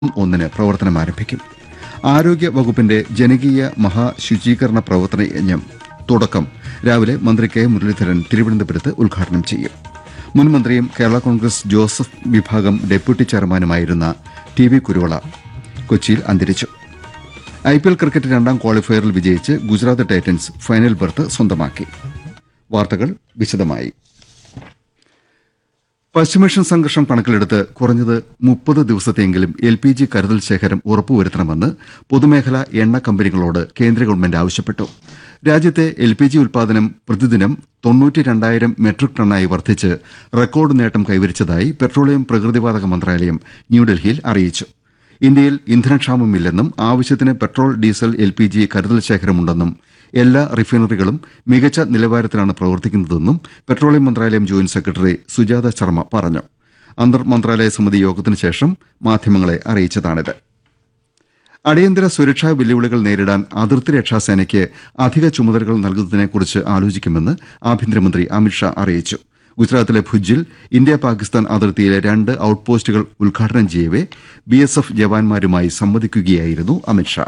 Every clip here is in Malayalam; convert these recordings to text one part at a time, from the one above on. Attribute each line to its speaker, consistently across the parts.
Speaker 1: ഒന്നിന് പ്രവർത്തനം ആരംഭിക്കും ആരോഗ്യ വകുപ്പിന്റെ ജനകീയ മഹാശുചീകരണ പ്രവർത്തന യജ്ഞം തുടക്കം രാവിലെ മന്ത്രി കെ മുരളീധരൻ തിരുവനന്തപുരത്ത് ഉദ്ഘാടനം ചെയ്യും മുൻ മന്ത്രിയും കേരള കോൺഗ്രസ് ജോസഫ് വിഭാഗം ഡെപ്യൂട്ടി ചെയർമാനുമായിരുന്ന ടി വി കുരുവള കൊച്ചിയിൽ അന്തരിച്ചു ഐ പി എൽ ക്രിക്കറ്റ് രണ്ടാം ക്വാളിഫയറിൽ വിജയിച്ച് ഗുജറാത്ത് ടൈറ്റൻസ് ഫൈനൽ ബർത്ത് സ്വന്തമാക്കി വാർത്തകൾ വിശദമായി പശ്ചിമേഷ്യൻ സംഘർഷം കണക്കിലെടുത്ത് കുറഞ്ഞത് മുപ്പത് ദിവസത്തെയെങ്കിലും എൽ പി ജി കരുതൽ ശേഖരം ഉറപ്പുവരുത്തണമെന്ന് പൊതുമേഖലാ എണ്ണ കമ്പനികളോട് കേന്ദ്ര ഗവൺമെന്റ് ആവശ്യപ്പെട്ടു രാജ്യത്തെ എൽ പി ജി ഉൽപാദനം പ്രതിദിനം തൊണ്ണൂറ്റി രണ്ടായിരം മെട്രിക് ടണ്ണായി വർദ്ധിച്ച് റെക്കോർഡ് നേട്ടം കൈവരിച്ചതായി പെട്രോളിയം പ്രകൃതിവാതക മന്ത്രാലയം ന്യൂഡൽഹിയിൽ അറിയിച്ചു ഇന്ത്യയിൽ ഇന്ധനക്ഷാമമില്ലെന്നും ആവശ്യത്തിന് petrol diesel L P G കരുതൽ ശേഖരമുണ്ടെന്നും എല്ലാ റിഫൈനറികളും മികച്ച നിലവാരത്തിലാണ് പ്രവർത്തിക്കുന്നതെന്നും പെട്രോളിയം മന്ത്രാലയം ജോയിന്റ് സെക്രട്ടറി സുജാത ശർമ്മ പറഞ്ഞു അന്തർ മന്ത്രാലയ സമിതി യോഗത്തിന് ശേഷം മാധ്യമങ്ങളെ അറിയിച്ചതാണിത് അടിയന്തര സുരക്ഷാ വെല്ലുവിളികൾ നേരിടാൻ അതിർത്തി രക്ഷാസേനയ്ക്ക് അധിക ചുമതലകൾ നൽകുന്നതിനെക്കുറിച്ച് ആലോചിക്കുമെന്ന് ആഭ്യന്തരമന്ത്രി അമിത്ഷാ അറിയിച്ചു ഗുജറാത്തിലെ ഭുജിൽ ഇന്ത്യ പാകിസ്ഥാൻ അതിർത്തിയിലെ രണ്ട് ഔട്ട് പോസ്റ്റുകൾ ഉദ്ഘാടനം ചെയ്യവെ ബിഎസ്എഫ് ജവാന്മാരുമായി സംവദിക്കുകയായിരുന്നു അമിത്ഷാ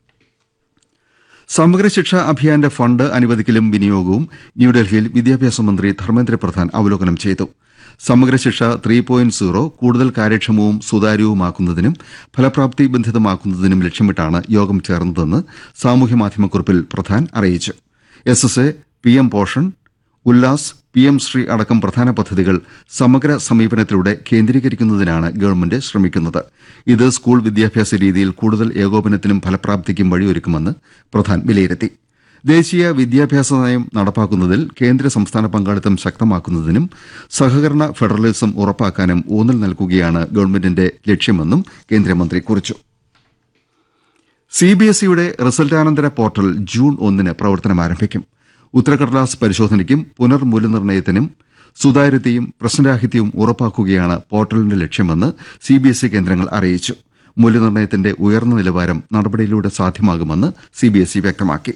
Speaker 1: സമഗ്ര ശിക്ഷാ അഭിയാന്റെ ഫണ്ട് അനുവദിക്കലും വിനിയോഗവും ന്യൂഡൽഹിയിൽ വിദ്യാഭ്യാസ മന്ത്രി ധർമ്മേന്ദ്ര പ്രധാൻ അവലോകനം ചെയ്തു സമഗ്ര ശിക്ഷ ത്രീ പോയിന്റ് സീറോ കൂടുതൽ കാര്യക്ഷമവും സുതാര്യവുമാക്കുന്നതിനും ഫലപ്രാപ്തി ബന്ധിതമാക്കുന്നതിനും ലക്ഷ്യമിട്ടാണ് യോഗം ചേർന്നതെന്ന് സാമൂഹ്യമാധ്യമക്കുറിപ്പിൽ പ്രധാൻ അറിയിച്ചു S S A P M Poshan Ullas P M Shri അടക്കം പ്രധാന പദ്ധതികൾ സമഗ്ര സമീപനത്തിലൂടെ കേന്ദ്രീകരിക്കുന്നതിനാണ് ഗവൺമെന്റ് ശ്രമിക്കുന്നത് ഇത് സ്കൂൾ വിദ്യാഭ്യാസ രീതിയിൽ കൂടുതൽ ഏകോപനത്തിനും ഫലപ്രാപ്തിക്കും വഴിയൊരുക്കുമെന്ന് പ്രധാൻ വിലയിരുത്തി ദേശീയ വിദ്യാഭ്യാസ നയം നടപ്പാക്കുന്നതിൽ കേന്ദ്ര സംസ്ഥാന പങ്കാളിത്തം ശക്തമാക്കുന്നതിനും സഹകരണ ഫെഡറലിസം ഉറപ്പാക്കാനും ഊന്നൽ നൽകുകയാണ് ഗവൺമെന്റിന്റെ ലക്ഷ്യമെന്നും കേന്ദ്രമന്ത്രി കുറിച്ചു സിബിഎസ്ഇയുടെ റിസൾട്ടാനന്തര പോർട്ടൽ ജൂൺ ഒന്നിന് പ്രവർത്തനം ആരംഭിക്കും ഉത്തരക്കടലാസ് പരിശോധനയ്ക്കും പുനർമൂല്യനിർണ്ണയത്തിനും സുതാര്യതയും പ്രശ്നരാഹിത്യവും ഉറപ്പാക്കുകയാണ് പോർട്ടലിന്റെ ലക്ഷ്യമെന്ന് സിബിഎസ്ഇ കേന്ദ്രങ്ങൾ അറിയിച്ചു മൂല്യനിർണ്ണയത്തിന്റെ ഉയർന്ന നിലവാരം നടപടിയിലൂടെ സാധ്യമാകുമെന്ന് സിബിഎസ്ഇ വ്യക്തമാക്കി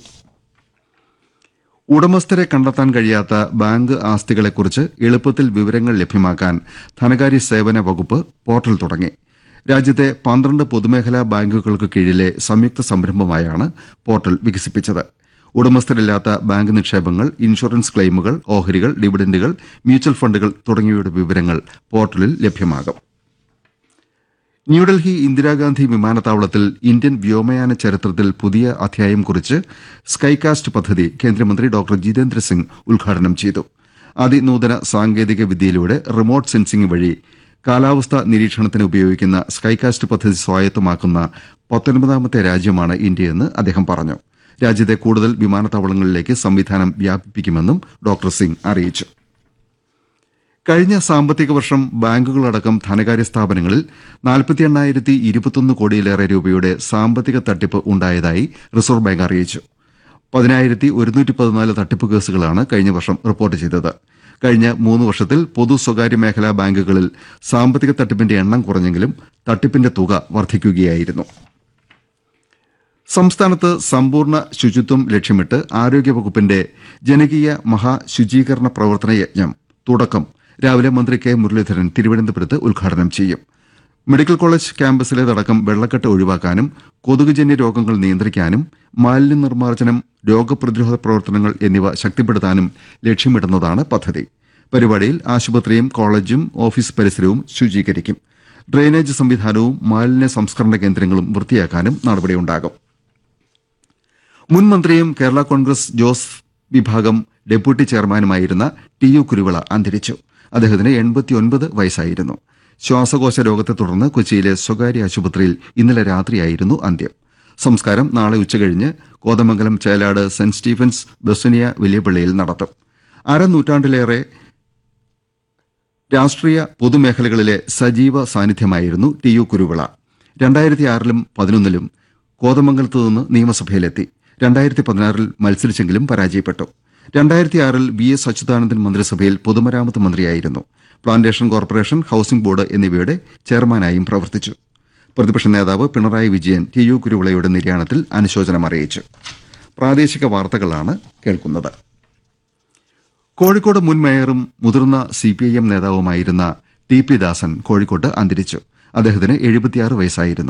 Speaker 1: ഉടമസ്ഥരെ കണ്ടെത്താൻ കഴിയാത്ത ബാങ്ക് ആസ്തികളെക്കുറിച്ച് എളുപ്പത്തിൽ വിവരങ്ങൾ ലഭ്യമാക്കാൻ ധനകാര്യ സേവന വകുപ്പ് പോർട്ടൽ തുടങ്ങി രാജ്യത്തെ പന്ത്രണ്ട് പൊതുമേഖലാ ബാങ്കുകൾക്ക് കീഴിലെ സംയുക്ത സംരംഭമായാണ് പോർട്ടൽ വികസിപ്പിച്ചത് ഉടമസ്ഥരില്ലാത്ത ബാങ്ക് നിക്ഷേപങ്ങൾ ഇൻഷുറൻസ് ക്ലെയിമുകൾ ഓഹരികൾ ഡിവിഡന്റുകൾ മ്യൂച്വൽ ഫണ്ടുകൾ തുടങ്ങിയവയുടെ വിവരങ്ങൾ പോർട്ടലിൽ ലഭ്യമാകും ന്യൂഡൽഹി ഇന്ദിരാഗാന്ധി വിമാനത്താവളത്തിൽ ഇന്ത്യൻ വ്യോമയാന ചരിത്രത്തിൽ പുതിയ അധ്യായം കുറിച്ച് സ്കൈകാസ്റ്റ് പദ്ധതി കേന്ദ്രമന്ത്രി ഡോക്ടർ ജിതേന്ദ്ര സിംഗ് ഉദ്ഘാടനം ചെയ്തു അതിനൂതന സാങ്കേതിക വിദ്യയിലൂടെ റിമോട്ട് സെൻസിംഗ് വഴി കാലാവസ്ഥാ നിരീക്ഷണത്തിന് ഉപയോഗിക്കുന്ന സ്കൈകാസ്റ്റ് പദ്ധതി സ്വായത്തമാക്കുന്ന പത്തൊൻപതാമത്തെ രാജ്യമാണ് ഇന്ത്യയെന്ന് അദ്ദേഹം പറഞ്ഞു രാജ്യത്തെ കൂടുതൽ വിമാനത്താവളങ്ങളിലേക്ക് സംവിധാനം വ്യാപിപ്പിക്കുമെന്നും ഡോക്ടർ സിംഗ് അറിയിച്ചു കഴിഞ്ഞ സാമ്പത്തിക വർഷം ബാങ്കുകളടക്കം ധനകാര്യ സ്ഥാപനങ്ങളിൽ നാൽപ്പത്തി എണ്ണായിരത്തി ഇരുപത്തൊന്ന് കോടിയിലേറെ രൂപയുടെ സാമ്പത്തിക തട്ടിപ്പ് ഉണ്ടായതായി റിസർവ് ബാങ്ക് അറിയിച്ചു പതിനായിരത്തി ഒരുന്നൂറ്റി പതിനാല് തട്ടിപ്പ് കേസുകളാണ് കഴിഞ്ഞ വർഷം റിപ്പോർട്ട് ചെയ്തത് കഴിഞ്ഞ മൂന്ന് വർഷത്തിൽ പൊതു സ്വകാര്യ മേഖലാ ബാങ്കുകളിൽ സാമ്പത്തിക തട്ടിപ്പിന്റെ എണ്ണം കുറഞ്ഞെങ്കിലും തട്ടിപ്പിന്റെ തുക വർദ്ധിക്കുകയായിരുന്നു സംസ്ഥാനത്ത് സമ്പൂർണ്ണ ശുചിത്വം ലക്ഷ്യമിട്ട് ആരോഗ്യവകുപ്പിന്റെ ജനകീയ മഹാശുചീകരണ പ്രവർത്തന യജ്ഞം തുടക്കം രാവിലെ മന്ത്രി കെ മുരളീധരൻ തിരുവനന്തപുരത്ത് ഉദ്ഘാടനം ചെയ്യും മെഡിക്കൽ കോളേജ് ക്യാമ്പസിലേതടക്കം വെള്ളക്കെട്ട് ഒഴിവാക്കാനും കൊതുകുജന്യ രോഗങ്ങൾ നിയന്ത്രിക്കാനും മാലിന്യ നിർമ്മാർജ്ജനം രോഗപ്രതിരോധ പ്രവർത്തനങ്ങൾ എന്നിവ ശക്തിപ്പെടുത്താനും ലക്ഷ്യമിടുന്നതാണ് പദ്ധതി പരിപാടിയിൽ ആശുപത്രിയും കോളേജും ഓഫീസ് പരിസരവും ശുചീകരിക്കും ഡ്രെയിനേജ് സംവിധാനവും മാലിന്യ സംസ്കരണ കേന്ദ്രങ്ങളും വൃത്തിയാക്കാനും നടപടിയുണ്ടാകും മുൻ മന്ത്രിയും കേരള കോൺഗ്രസ് ജോസ് വിഭാഗം ഡെപ്യൂട്ടി ചെയർമാനുമായിരുന്ന ടി യു കുരുവിള അന്തരിച്ചു അദ്ദേഹത്തിന് എൺപത്തിയൊൻപത് വയസ്സായിരുന്നു ശ്വാസകോശ രോഗത്തെ തുടർന്ന് കൊച്ചിയിലെ സ്വകാര്യ ആശുപത്രിയിൽ ഇന്നലെ രാത്രിയായിരുന്നു അന്ത്യം സംസ്കാരം നാളെ ഉച്ചകഴിഞ്ഞ് കോതമംഗലം ചേലാട് സെന്റ് സ്റ്റീഫൻസ് ബസുനിയ വലിയപള്ളിയിൽ നടത്തും അരനൂറ്റാണ്ടിലേറെ രാഷ്ട്രീയ പൊതുമേഖലകളിലെ സജീവ സാന്നിധ്യമായിരുന്നു ടി യു കുരുവിള രണ്ടായിരത്തി ആറിലും പതിനൊന്നിലും കോതമംഗലത്ത് നിന്ന് നിയമസഭയിലെത്തി രണ്ടായിരത്തി പതിനാറിൽ മത്സരിച്ചെങ്കിലും പരാജയപ്പെട്ടു രണ്ടായിരത്തി ആറിൽ വി എസ് അച്യുതാനന്ദൻ മന്ത്രിസഭയിൽ പൊതുമരാമത്ത് മന്ത്രിയായിരുന്നു പ്ലാന്റേഷൻ കോർപ്പറേഷൻ ഹൌസിംഗ് ബോർഡ് എന്നിവയുടെ ചെയർമാനായും പ്രവർത്തിച്ചു പ്രതിപക്ഷ നേതാവ് പിണറായി വിജയൻ ടി യു കുരുവിളയുടെ നിര്യാണത്തിൽ അനുശോചനം അറിയിച്ചു പ്രാദേശിക വാർത്തകളാണ് കേൾക്കുന്നത് കോഴിക്കോട് മുൻ മേയറും മുതിർന്ന സിപിഐഎം നേതാവുമായിരുന്ന ടി പി ദാസൻ കോഴിക്കോട്ട് അന്തരിച്ചു അദ്ദേഹത്തിന് എഴുപത്തിയാറ് വയസ്സായിരുന്നു